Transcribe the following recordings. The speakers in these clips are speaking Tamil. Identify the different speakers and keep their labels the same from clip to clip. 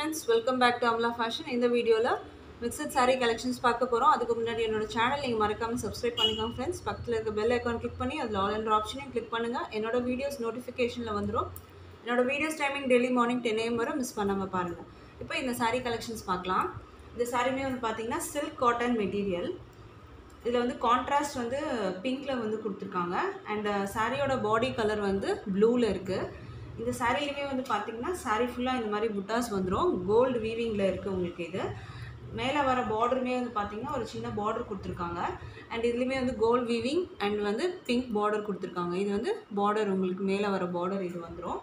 Speaker 1: friends welcome back to Amla fashion இந்த வீடியோவில் மிக்சட் saree கலெக்ஷன்ஸ் பார்க்க போகிறோம் அதுக்கு முன்னாடி என்னோட சேனல் நீங்கள் மறக்காமல் சப்ஸ்கிரைப் பண்ணிக்கோங்க ஃப்ரெண்ட்ஸ் பக்கத்தில் இருக்க பெல் ஐக்கான் கிளிக் பண்ணி அதில் ஆல் என்ற ஆப்ஷனையும் கிளிக் பண்ணுங்கள் என்னோட வீடியோஸ் நோட்டிஃபிகேஷனில் வந்துடும் என்னோட videos timing daily morning ten AM வரை மிஸ் பண்ணாமல் பாருங்கள் இப்போ இந்த saree கலெக்ஷன்ஸ் பார்க்கலாம் இந்த சாரியுமே வந்து பார்த்தீங்கன்னா சில்க் காட்டன் மெட்டீரியல் இதில் வந்து கான்ட்ராஸ்ட் வந்து பிங்க்கில் வந்து கொடுத்துருக்காங்க அண்ட் சாரியோட பாடி கலர் வந்து ப்ளூவில் இருக்குது இந்த சாரிலையுமே வந்து பார்த்தீங்கன்னா சாரி ஃபுல்லாக இந்த மாதிரி புட்டாஸ் வந்துடும் கோல்டு வீவிங்கில் இருக்குது உங்களுக்கு இது மேலே வர பார்டருமே வந்து பார்த்தீங்கன்னா ஒரு சின்ன பார்டர் கொடுத்துருக்காங்க அண்ட் இதுலேயுமே வந்து கோல்டு வீவிங் அண்ட் வந்து பிங்க் பார்டர் கொடுத்துருக்காங்க இது வந்து பார்டர் உங்களுக்கு மேலே வர பார்டர் இது வந்துடும்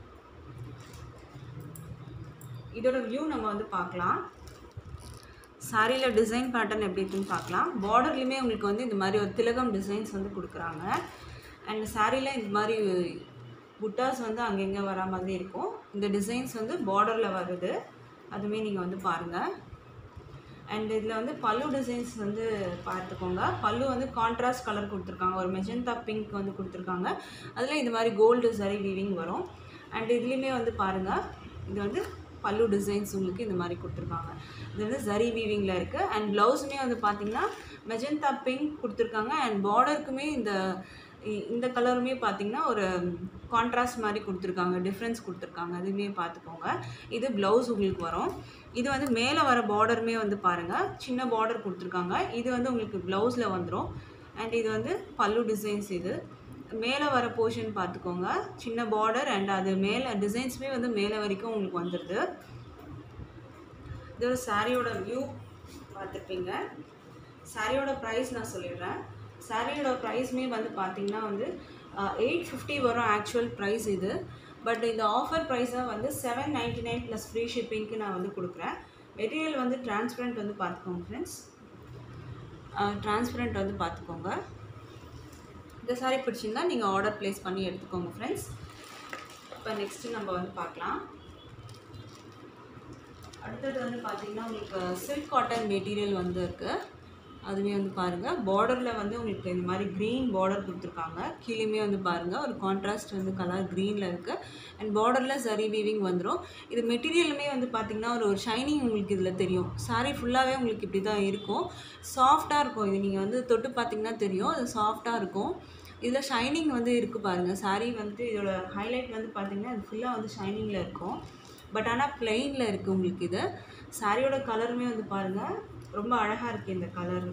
Speaker 1: இதோட வியூ நம்ம வந்து பார்க்கலாம் சாரியில் டிசைன் பேட்டர்ன் எப்படி இருக்குன்னு பார்க்கலாம் பார்டர்லையுமே உங்களுக்கு வந்து இந்த மாதிரி ஒரு திலகம் டிசைன்ஸ் வந்து கொடுக்குறாங்க அண்ட் சாரியில் இந்த மாதிரி புட்டாஸ் வந்து அங்கங்கே வர மாதிரி இருக்கும் இந்த டிசைன்ஸ் வந்து பார்டரில் வருது அதுவுமே நீங்கள் வந்து பாருங்கள் அண்ட் இதில் வந்து பல்லு டிசைன்ஸ் வந்து பார்த்துக்கோங்க பல்லு வந்து கான்ட்ராஸ்ட் கலர் கொடுத்துருக்காங்க ஒரு மெஜந்தா பிங்க் வந்து கொடுத்துருக்காங்க அதில் இந்த மாதிரி கோல்டு சரி வீவிங் வரும் அண்ட் இதுலேயுமே வந்து பாருங்கள் இது வந்து பல்லு டிசைன்ஸ் உங்களுக்கு இந்த மாதிரி கொடுத்துருக்காங்க இது வந்து ஜரி வீவிங்கில் இருக்குது அண்ட் ப்ளவுஸுமே வந்து பார்த்தீங்கன்னா மெஜந்தா பிங்க் கொடுத்துருக்காங்க அண்ட் பார்டருக்குமே இந்த இ- இந்த கலருமே பார்த்தீங்கன்னா ஒரு கான்ட்ராஸ்ட் மாதிரி கொடுத்துருக்காங்க டிஃப்ரென்ஸ் கொடுத்துருக்காங்க அதுவுமே பார்த்துக்கோங்க இது ப்ளவுஸ் உங்களுக்கு வரும் இது வந்து மேலே வர பார்டருமே வந்து பாருங்கள் சின்ன பார்டர் கொடுத்துருக்காங்க இது வந்து உங்களுக்கு ப்ளவுஸில் வந்துடும் அண்ட் இது வந்து பல்லு டிசைன்ஸ் இது மேலே வர போர்ஷன் பார்த்துக்கோங்க சின்ன பார்டர் அண்ட் அது மேலே டிசைன்ஸுமே வந்து மேலே வரைக்கும் உங்களுக்கு வந்துடுது இதோட சாரியோட வியூ பார்த்துருப்பீங்க சாரியோட ப்ரைஸ் நான் சொல்லிடுறேன் சாரியோட ப்ரைஸ்மே வந்து பார்த்தீங்கன்னா வந்து எயிட் ஃபிஃப்டி வரும் ஆக்சுவல் ப்ரைஸ் இது பட் இந்த ஆஃபர் ப்ரைஸாக வந்து seven ninety nine plus free ஷிப்பிங்க்கு நான் வந்து கொடுக்குறேன் மெட்டீரியல் வந்து டிரான்ஸ்பரண்ட் வந்து பார்த்துக்கோங்க ஃப்ரெண்ட்ஸ் டிரான்ஸ்பரண்ட் வந்து பார்த்துக்கோங்க இந்த சாரி பிடிச்சிருந்தா நீங்கள் ஆர்டர் ப்ளேஸ் பண்ணி எடுத்துக்கோங்க ஃப்ரெண்ட்ஸ் இப்போ நெக்ஸ்ட்டு நம்ம வந்து பார்க்கலாம் அடுத்தது வந்து பார்த்தீங்கன்னா உங்களுக்கு சில்க் காட்டன் மெட்டீரியல் வந்து இருக்குது அதுவே வந்து பாருங்கள் பார்டரில் வந்து உங்களுக்கு இந்த மாதிரி க்ரீன் பார்டர் கொடுத்துருக்காங்க கீழேயுமே வந்து பாருங்கள் ஒரு கான்ட்ராஸ்ட் வந்து கலர் க்ரீனில் இருக்குது அண்ட் பார்டரில் சரி வீவிங் வந்துடும் இது மெட்டீரியலுமே வந்து பார்த்திங்கன்னா ஒரு ஒரு ஷைனிங் உங்களுக்கு இதில் தெரியும் சாரி ஃபுல்லாகவே உங்களுக்கு இப்படி தான் இருக்கும் சாஃப்டாக இருக்கும் இது நீங்கள் வந்து தொட்டு பார்த்தீங்கன்னா தெரியும் அது சாஃப்டாக இருக்கும் இதில் ஷைனிங் வந்து இருக்குது பாருங்கள் சாரி வந்துட்டு இதோட ஹைலைட் வந்து பார்த்தீங்கன்னா இது ஃபுல்லாக வந்து ஷைனிங்கில் இருக்கும் பட் ஆனால் பிளெயினில் இருக்குது உங்களுக்கு இது சாரியோட கலருமே வந்து பாருங்கள் ரொம்ப அழகாக இருக்குது இந்த கலர்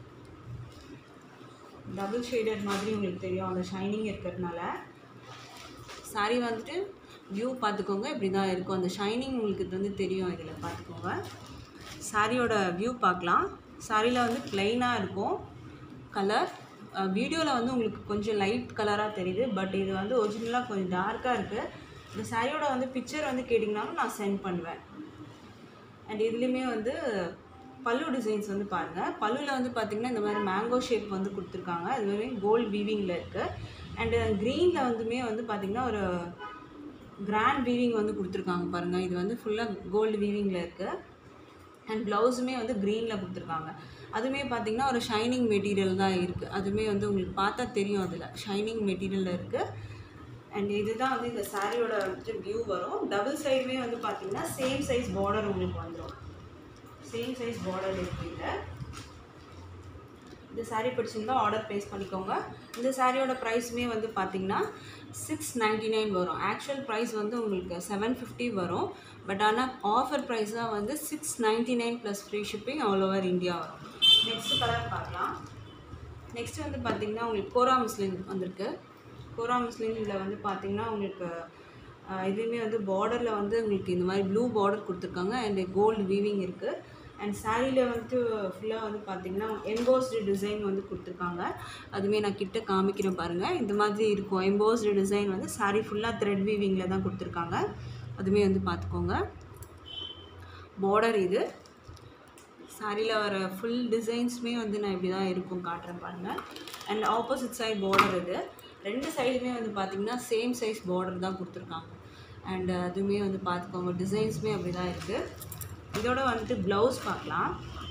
Speaker 1: டபுள் ஷேடட் மாதிரி உங்களுக்கு தெரியும் அந்த ஷைனிங் இருக்கிறதுனால சாரி வந்துட்டு வியூ பார்த்துக்கோங்க இப்படி தான் இருக்கும் அந்த ஷைனிங் உங்களுக்கு இது வந்து தெரியும் இதில் பார்த்துக்கோங்க சாரியோட வியூ பார்க்கலாம் சாரியில் வந்து ப்ளைனாக இருக்கும் கலர் வீடியோவில் வந்து உங்களுக்கு கொஞ்சம் லைட் கலராக தெரியுது பட் இது வந்து ஒரிஜினலாக கொஞ்சம் டார்க்காக இருக்குது இந்த சாரியோட வந்து பிக்சர் வந்து கேட்டிங்கனாலும் நான் சென்ட் பண்ணுவேன் அண்ட் இதுலேயுமே வந்து பல்லு டிசைன்ஸ் வந்து பாருங்கள் பல்லுவில் வந்து பார்த்திங்கன்னா இந்த மாதிரி மேங்கோ ஷேப் வந்து கொடுத்துருக்காங்க அதுவே கோல்டு வீவிங்கில் இருக்குது அண்டு க்ரீனில் வந்துமே வந்து பார்த்திங்கன்னா ஒரு கிராண்ட் வீவிங் வந்து கொடுத்துருக்காங்க பாருங்கள் இது வந்து ஃபுல்லாக கோல்டு வீவிங்கில் இருக்குது அண்ட் ப்ளவுஸுமே வந்து க்ரீனில் கொடுத்துருக்காங்க அதுவுமே பார்த்திங்கன்னா ஒரு ஷைனிங் மெட்டீரியல் தான் இருக்குது அதுவுமே வந்து உங்களுக்கு பார்த்தா தெரியும் அதில் ஷைனிங் மெட்டீரியலில் இருக்குது அண்ட் இதுதான் வந்து இந்த சாரியோட வந்துட்டு வியூ வரும் டபுள் சைடுமே வந்து பார்த்தீங்கன்னா சேம் சைஸ் பார்டர் உங்களுக்கு வந்துடும் சேம் சைஸ் பார்டர் இருக்குது இதில் இந்த saree பிடிச்சிருந்தா ஆர்டர் ப்ளேஸ் பண்ணிக்கோங்க இந்த சாரியோட ப்ரைஸுமே வந்து பார்த்தீங்கன்னா சிக்ஸ் நைன்ட்டி நைன் வரும் ஆக்சுவல் ப்ரைஸ் வந்து உங்களுக்கு செவன் ஃபிஃப்டி வரும் பட் ஆனால் ஆஃபர் ப்ரைஸாக வந்து six ninety nine plus free shipping all over India வரும் நெக்ஸ்ட் கலர் பார்க்கலாம் நெக்ஸ்ட் வந்து பார்த்தீங்கன்னா உங்களுக்கு கோரா முஸ்லிம் வந்திருக்கு கோரா முஸ்லீமில் வந்து பார்த்தீங்கன்னா உங்களுக்கு ஆஹ், இதுவுமே வந்து பார்டரில் வந்து உங்களுக்கு இந்த மாதிரி ப்ளூ பார்டர் கொடுத்துருக்காங்க அண்ட் கோல்டு வீவிங் இருக்குது அண்ட் சாரியில் வந்துட்டு ஃபுல்லாக வந்து பார்த்தீங்கன்னா எம்போஸ்டு டிசைன் வந்து கொடுத்துருக்காங்க அதுவுமே நான் கிட்ட காமிக்கிறேன் பாருங்கள் இந்த மாதிரி இருக்கும் எம்போஸ்டு டிசைன் வந்து சாரி ஃபுல்லாக த்ரெட் வீவிங்கில் தான் கொடுத்துருக்காங்க அதுவுமே வந்து பார்த்துக்கோங்க பார்டர் இது சாரியில் வர ஃபுல் டிசைன்ஸுமே வந்து நான் இப்படி தான் இருக்கும் காட்டுறேன் பாருங்கள் அண்ட் ஆப்போசிட் சைட் பார்டர் இது ரெண்டு சைடுமே வந்து பார்த்திங்கன்னா சேம் சைஸ் பார்டர் தான் கொடுத்துருக்காங்க அண்ட் அதுவுமே வந்து பார்த்துக்கோங்க டிசைன்ஸுமே அப்படி தான் இருக்குது இதோட வந்துட்டு ப்ளவுஸ் பார்க்கலாம்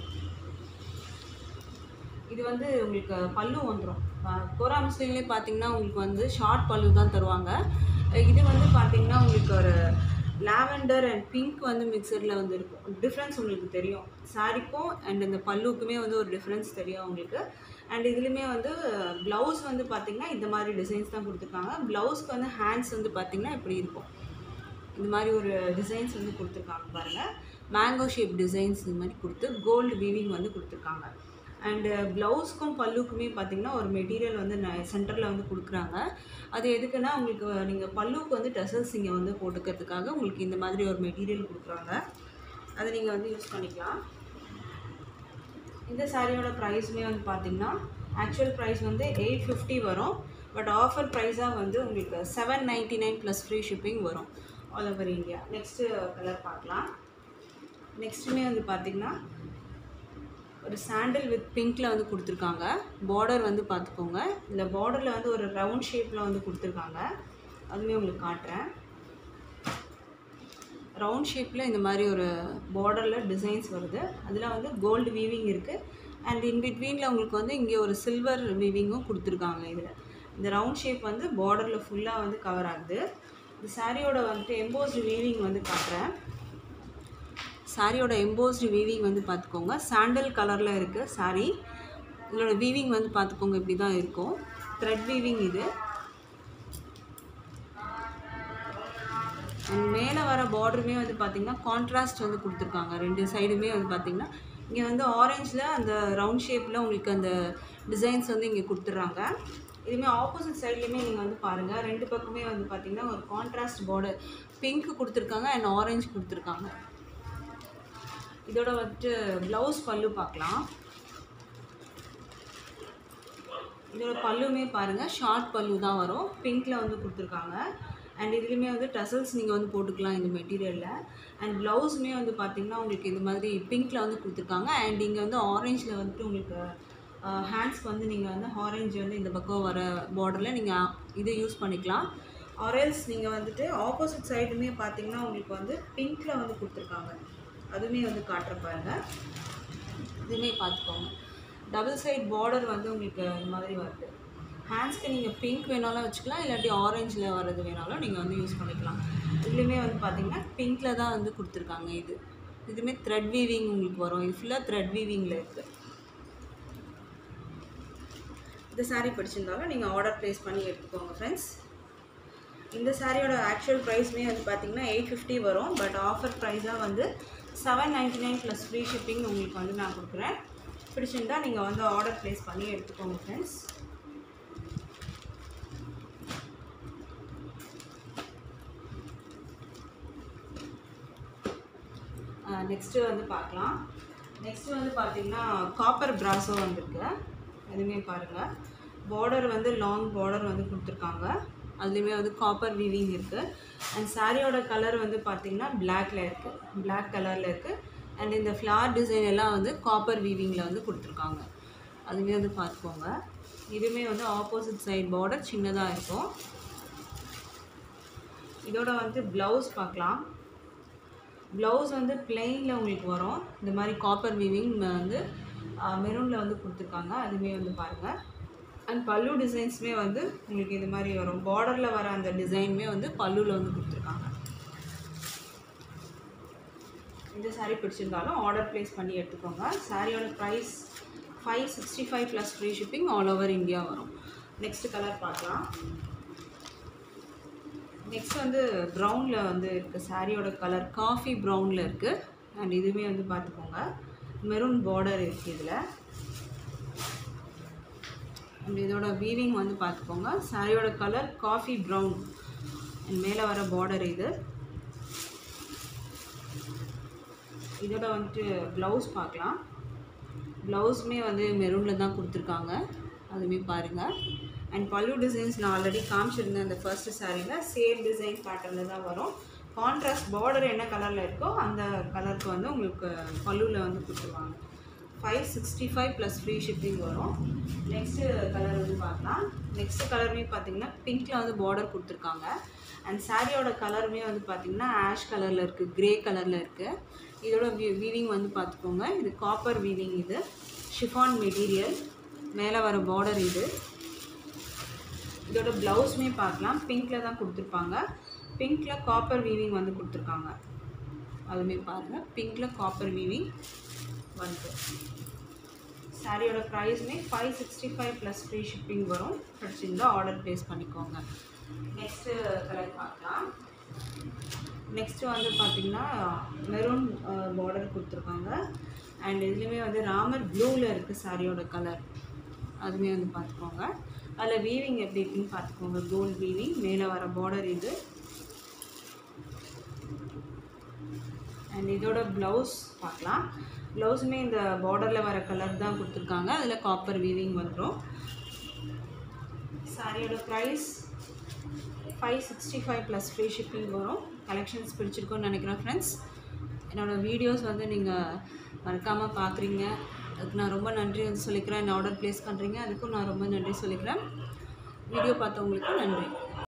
Speaker 1: இது வந்து உங்களுக்கு பல்லு வந்துடும் கோரா முஸ்லீம்லேயே பார்த்தீங்கன்னா உங்களுக்கு வந்து ஷார்ட் பல்லு தான் தருவாங்க இது வந்து பார்த்தீங்கன்னா உங்களுக்கு ஒரு லாவெண்டர் அண்ட் பிங்க் வந்து மிக்சரில் வந்து இருக்கும் டிஃப்ரென்ஸ் உங்களுக்கு தெரியும் சாரிக்கும் அண்ட் இந்த பல்லுக்குமே வந்து ஒரு டிஃப்ரென்ஸ் தெரியும் உங்களுக்கு அண்ட் இதுலேயுமே வந்து ப்ளவுஸ் வந்து பார்த்திங்கன்னா இந்த மாதிரி டிசைன்ஸ் தான் கொடுத்துருக்காங்க ப்ளவுஸ்க்கு வந்து ஹேண்ட்ஸ் வந்து பார்த்திங்கன்னா இப்படி இருக்கும் இந்த மாதிரி ஒரு டிசைன்ஸ் வந்து கொடுத்துருக்காங்க பாருங்கள் மேங்கோ ஷேப் டிசைன்ஸ் இந்த மாதிரி கொடுத்து கோல்டு வீவிங் வந்து கொடுத்துருக்காங்க அண்டு ப்ளவுஸ்க்கும் பல்லுக்குமே பார்த்திங்கன்னா ஒரு மெட்டீரியல் வந்து சென்டரில் வந்து கொடுக்குறாங்க அது எதுக்குன்னா உங்களுக்கு நீங்கள் பல்லுக்கு வந்து டசல்ஸ் இங்கே வந்து போட்டுக்கிறதுக்காக உங்களுக்கு இந்த மாதிரி ஒரு மெட்டீரியல் கொடுக்குறாங்க அதை நீங்கள் வந்து யூஸ் பண்ணிக்கலாம் இந்த சாரியோட ப்ரைஸுமே வந்து பார்த்திங்கன்னா ஆக்சுவல் ப்ரைஸ் வந்து எயிட் ஃபிஃப்டி வரும் பட் ஆஃபர் ப்ரைஸாக வந்து உங்களுக்கு seven ninety nine plus free shipping வரும் all over India next colour பார்க்கலாம் நெக்ஸ்ட்டுமே வந்து பார்த்திங்கன்னா ஒரு சாண்டில் வித் பிங்க்கில் வந்து கொடுத்துருக்காங்க பார்டர் வந்து பார்த்துக்கோங்க இந்த பார்டரில் வந்து ஒரு ரவுண்ட் ஷேப்பில் வந்து கொடுத்துருக்காங்க அதுவுமே உங்களுக்கு காட்டுறேன் ரவுண்ட் ஷேப்பில் இந்த மாதிரி ஒரு பார்டரில் டிசைன்ஸ் வருது அதில் வந்து கோல்டு வீவிங் இருக்குது அண்ட் இன் பிட்வீனில் உங்களுக்கு வந்து இங்கே ஒரு சில்வர் வீவிங்கும் கொடுத்துருக்காங்க இதில் இந்த ரவுண்ட் ஷேப் வந்து பார்டரில் ஃபுல்லாக வந்து கவர் ஆகுது இந்த சாரியோட வந்துட்டு எம்போஸ்டு வீவிங் வந்து காட்டுறேன் சாரியோட எம்போஸ்டு வீவிங் வந்து பார்த்துக்கோங்க சாண்டல் கலரில் இருக்குது சாரி இதோட வீவிங் வந்து பார்த்துக்கோங்க இப்படி தான் இருக்கும் த்ரெட் வீவிங் இது அண்ட் மேலே வர பார்டருமே வந்து பார்த்திங்கன்னா கான்ட்ராஸ்ட் வந்து கொடுத்துருக்காங்க ரெண்டு சைடுமே வந்து பார்த்திங்கன்னா இங்கே வந்து ஆரஞ்சில் அந்த ரவுண்ட் ஷேப்பில் உங்களுக்கு அந்த டிசைன்ஸ் வந்து இங்கே கொடுத்துட்றாங்க இதுவுமே ஆப்போசிட் சைட்லேயுமே நீங்கள் வந்து பாருங்கள் ரெண்டு பக்கமே வந்து பார்த்திங்கன்னா ஒரு கான்ட்ராஸ்ட் பார்டர் பிங்க் கொடுத்துருக்காங்க அண்ட் ஆரஞ்சு கொடுத்துருக்காங்க இதோட வந்துட்டு ப்ளவுஸ் பல்லு பார்க்கலாம் இதோட பல்லுமே பாருங்கள் ஷார்ட் பல்லு தான் வரும் பிங்க்கில் வந்து கொடுத்துருக்காங்க அண்ட் இதுலேயுமே வந்து டசல்ஸ் நீங்கள் வந்து போட்டுக்கலாம் இந்த மெட்டீரியலில் அண்ட் ப்ளவுஸுமே வந்து பார்த்திங்கன்னா உங்களுக்கு இந்த மாதிரி பிங்க்கில் வந்து கொடுத்துருக்காங்க அண்ட் இங்கே வந்து ஆரஞ்சில் வந்துட்டு உங்களுக்கு ஹேண்ட்ஸ்க்கு வந்து நீங்கள் வந்து ஆரஞ்சு வந்து இந்த பக்கம் வர பார்டரில் நீங்கள் இதை யூஸ் பண்ணிக்கலாம் ஆரல்ஸ் நீங்கள் வந்துட்டு ஆப்போசிட் சைடுமே பார்த்தீங்கன்னா உங்களுக்கு வந்து பிங்க்கில் வந்து கொடுத்துருக்காங்க அதுவுமே வந்து காட்டுற பாருங்க இதுவுமே பார்த்துக்கோங்க டபுள் சைட் பார்டர் வந்து உங்களுக்கு இந்த மாதிரி வருது ஹேண்ட்ஸ்க்கு நீங்கள் பிங்க் வேணாலும் வச்சுக்கலாம் இல்லாட்டி ஆரஞ்சில் வர்றது வேணாலும் நீங்கள் வந்து யூஸ் பண்ணிக்கலாம் இதுலேயுமே வந்து பார்த்தீங்கன்னா பிங்க்கில் தான் வந்து கொடுத்துருக்காங்க இது இதுவுமே த்ரெட் வீவிங் உங்களுக்கு வரும் இது ஃபுல்லாக த்ரெட் வீவிங்கில் இருக்குது இந்த saree பிடிச்சிருந்தாலும் நீங்கள் ஆர்டர் ப்ளேஸ் பண்ணி எடுத்துக்கோங்க ஃப்ரெண்ட்ஸ் இந்த சாரியோட ஆக்சுவல் ப்ரைஸ்மே வந்து பார்த்தீங்கன்னா எயிட் ஃபிஃப்டி வரும் பட் ஆஃபர் ப்ரைஸாக வந்து seven ninety nine plus free shipping உங்களுக்கு வந்து நான் கொடுக்குறேன் பிடிச்சிருந்தா நீங்கள் வந்து ஆர்டர் ப்ளேஸ் பண்ணி எடுத்துக்கோங்க ஃப்ரெண்ட்ஸ் நெக்ஸ்ட்டு வந்து பார்க்கலாம் நெக்ஸ்ட்டு வந்து பார்த்தீங்கன்னா காப்பர் பிராஸோ வந்திருக்கு அதுவுமே பாருங்கள் பார்டர் வந்து லாங் பார்டர் வந்து கொடுத்துருக்காங்க அதுலேயுமே வந்து காப்பர் வீவிங் இருக்குது அண்ட் சாரியோட கலர் வந்து பார்த்திங்கன்னா பிளாக்ல இருக்குது பிளாக் கலரில் இருக்குது அண்ட் இந்த ஃப்ளார் டிசைன் எல்லாம் வந்து காப்பர் வீவிங்கில் வந்து கொடுத்துருக்காங்க அதுவுமே வந்து பார்த்துக்கோங்க இதுவுமே வந்து ஆப்போசிட் சைடு பார்டர் சின்னதாக இருக்கும் இதோட வந்து ப்ளவுஸ் பார்க்கலாம் ப்ளவுஸ் வந்து பிளெயினில் உங்களுக்கு வரும் இந்த மாதிரி காப்பர் வீவிங் வந்து மெரூனில் வந்து கொடுத்துருக்காங்க அதுவுமே வந்து பாருங்கள் அண்ட் பல்லு டிசைன்ஸுமே வந்து உங்களுக்கு இது மாதிரி வரும் பார்டரில் வர அந்த டிசைனுமே வந்து பல்லுவில் வந்து கொடுத்துருக்காங்க இந்த saree பிடிச்சிருந்தாலும் ஆர்டர் ப்ளேஸ் பண்ணி எடுத்துக்கோங்க சாரியோட price five sixty five plus free shipping all over India வரும் நெக்ஸ்ட் கலர் பார்க்கலாம் நெக்ஸ்ட் வந்து ப்ரௌனில் வந்து இருக்குது சாரியோட கலர் காஃபி ப்ரௌனில் இருக்குது அண்ட் இதுவுமே வந்து பார்த்துக்கோங்க மெரூன் பார்டர் இருக்குது இதில் அண்ட் இதோட வீவிங் வந்து பார்த்துக்கோங்க சாரியோட கலர் காஃபி ப்ரௌன் அண்ட் மேலே வர பார்டர் இது இதோட வந்துட்டு ப்ளவுஸ் பார்க்கலாம் ப்ளவுஸுமே வந்து மெரூனில் தான் கொடுத்துருக்காங்க அதுவுமே பாருங்கள் அண்ட் பல்லு டிசைன்ஸ் நான் ஆல்ரெடி காமிச்சிருந்தேன் அந்த ஃபர்ஸ்ட் சாரியில் சேம் டிசைன் பேட்டர்னில் தான் வரும் கான்ட்ராஸ்ட் பார்டர் என்ன கலரில் இருக்கோ அந்த கலருக்கு வந்து உங்களுக்கு பல்லுவில் வந்து கொடுத்துருவாங்க five sixty five plus free shipping வரும் நெக்ஸ்ட்டு கலர் வந்து பார்க்கலாம் நெக்ஸ்ட் கலருமே பார்த்தீங்கன்னா பிங்க்கில் வந்து பார்டர் கொடுத்துருக்காங்க அண்ட் சாரியோட கலருமே வந்து பார்த்தீங்கன்னா ஆஷ் கலரில் இருக்குது க்ரே கலரில் இருக்குது இதோட வீ வீவிங் வந்து பார்த்துக்கோங்க இது காப்பர் வீவிங் இது ஷிஃபான் மெட்டீரியல் மேலே வர பார்டர் இது இதோட ப்ளவுஸுமே பார்க்கலாம் பிங்க்கில் தான் கொடுத்துருப்பாங்க பிங்க்கில் காப்பர் வீவிங் வந்து கொடுத்துருக்காங்க அதுவுமே பாருங்கள் பிங்க்கில் காப்பர் வீவிங் வந்து சாரியோட ப்ரைஸுமே five sixty five plus free shipping வரும் பிடிச்சிருந்தா ஆர்டர் ப்ளேஸ் பண்ணிக்கோங்க நெக்ஸ்ட்டு கலர் பார்க்கலாம் நெக்ஸ்ட்டு வந்து பார்த்திங்கன்னா மெரூன் பார்டர் கொடுத்துருக்காங்க அண்ட் இதுலேயுமே வந்து ராமர் ப்ளூவில் இருக்குது சாரியோட கலர் அதுவுமே வந்து பார்த்துக்கோங்க அதில் வீவிங் எப்படி இருக்குன்னு பார்த்துக்கோங்க கோல்ட் வீவிங் மேலே வர பார்டர் இது அண்ட் இதோட ப்ளவுஸ் பார்க்கலாம் ப்ளவுஸுமே இந்த பார்டரில் வர கலர் தான் கொடுத்துருக்காங்க அதில் காப்பர் வீவிங் வந்துடும் சாரியோட price five sixty five plus free shipping வரும் கலெக்ஷன்ஸ் பிடிச்சிருக்கோன்னு நினைக்கிறேன் ஃப்ரெண்ட்ஸ் என்னோடய வீடியோஸ் வந்து நீங்கள் மறக்காமல் பார்க்குறீங்க அதுக்கு நான் ரொம்ப நன்றி வந்து சொல்லிக்கிறேன் என்ன ஆர்டர் ப்ளேஸ் பண்ணுறீங்க அதுக்கும் நான் ரொம்ப நன்றி சொல்லிக்கிறேன் வீடியோ பார்த்தவங்களுக்கும் நன்றி